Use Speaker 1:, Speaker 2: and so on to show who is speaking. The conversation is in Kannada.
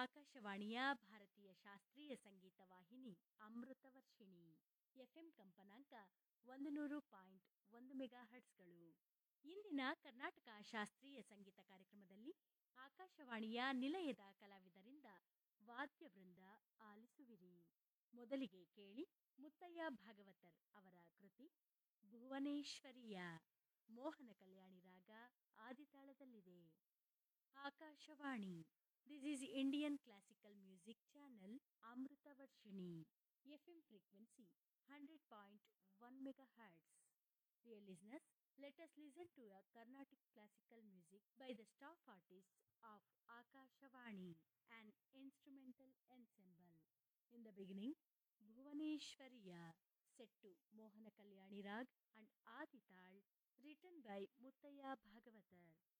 Speaker 1: ಆಕಾಶವಾಣಿಯ ಭಾರತೀಯ ಶಾಸ್ತ್ರೀಯ ಸಂಗೀತ ವಾಹಿನಿ ಅಮೃತ ವರ್ಷಿಣಿ ಎಫ್ಎಂ ಕಂಪನಾಂಕ ಒಂದು ನೂರು ಪಾಯಿಂಟ್ ಒಂದು ಮೆಗಾ ಹರ್ಟ್ಸ್ಗಳು ಇಂದಿನ ಕರ್ನಾಟಕ ಶಾಸ್ತ್ರೀಯ ಸಂಗೀತ ಕಾರ್ಯಕ್ರಮದಲ್ಲಿ ಆಕಾಶವಾಣಿಯ ನಿಲಯದ ಕಲಾವಿದರಿಂದ ವಾದ್ಯವೃಂದ ಆಲಿಸುವಿರಿ ಮೊದಲಿಗೆ ಕೇಳಿ ಮುತ್ತಯ್ಯ ಭಾಗವತರ್ ಅವರ ಕೃತಿ ಭುವನೇಶ್ವರಿಯ ಮೋಹನ ಕಲ್ಯಾಣಿ ರಾಗ ಆದಿತಾಳದಲ್ಲಿದೆ Akashvani this is Indian classical music channel Amrutha Varshini F M frequency hundred point one megahertz dear listeners let us listen to a Carnatic classical music by the staff artists of Akashawani, an instrumental ensemble. In the beginning, Bhuvaneshwariya, set to Mohana Kalyani Rag and Adital, written by Muttaya Bhagavatar.